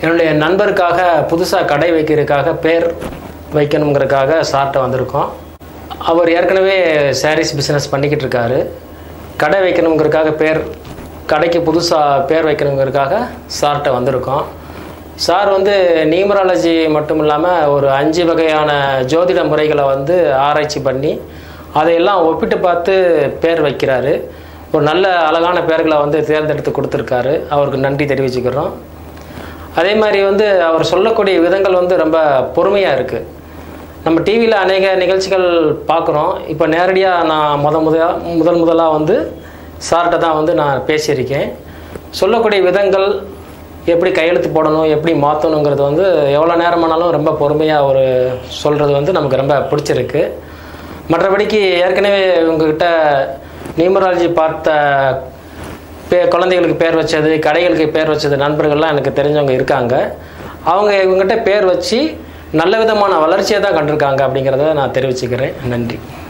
என்னுடைய நண்பருக்காக புதுசாக கடை வைக்கிறதுக்காக பேர் வைக்கணுங்கிறதுக்காக சார்ட்ட வந்திருக்கோம் அவர் ஏற்கனவே சாரீஸ் பிஸ்னஸ் பண்ணிக்கிட்டு இருக்காரு கடை வைக்கணுங்கிறதுக்காக பேர் கடைக்கு புதுசாக பேர் வைக்கணுங்கிறதுக்காக சார்ட்ட வந்திருக்கோம் சார் வந்து நியூமராலஜி மட்டும் இல்லாமல் ஒரு அஞ்சு வகையான ஜோதிட முறைகளை வந்து ஆராய்ச்சி பண்ணி அதையெல்லாம் ஒப்பிட்டு பார்த்து பேர் வைக்கிறாரு ஒரு நல்ல அழகான பேர்களை வந்து தேர்ந்தெடுத்து கொடுத்துருக்காரு அவருக்கு நன்றி தெரிவிச்சுக்கிறோம் அதே மாதிரி வந்து அவர் சொல்லக்கூடிய விதங்கள் வந்து ரொம்ப பொறுமையாக இருக்குது நம்ம டிவியில் அநேக நிகழ்ச்சிகள் பார்க்குறோம் இப்போ நேரடியாக நான் முத முத முதல் முதலாக வந்து சார்கிட்ட தான் வந்து நான் பேசியிருக்கேன் சொல்லக்கூடிய விதங்கள் எப்படி கையெழுத்து போடணும் எப்படி மாற்றணுங்கிறது வந்து எவ்வளோ நேரமானாலும் ரொம்ப பொறுமையாக ஒரு சொல்கிறது வந்து நமக்கு ரொம்ப பிடிச்சிருக்கு மற்றபடிக்கு ஏற்கனவே உங்ககிட்ட நியூமராலஜி பார்த்த பே குழந்தைகளுக்கு பேர் வச்சது கடைகளுக்கு பேர் வச்சது நண்பர்கள்லாம் எனக்கு தெரிஞ்சவங்க இருக்காங்க அவங்க இவங்ககிட்ட பேர் வச்சு நல்ல விதமான வளர்ச்சியை தான் கண்டிருக்காங்க அப்படிங்கிறத நான் தெரிவிச்சுக்கிறேன் நன்றி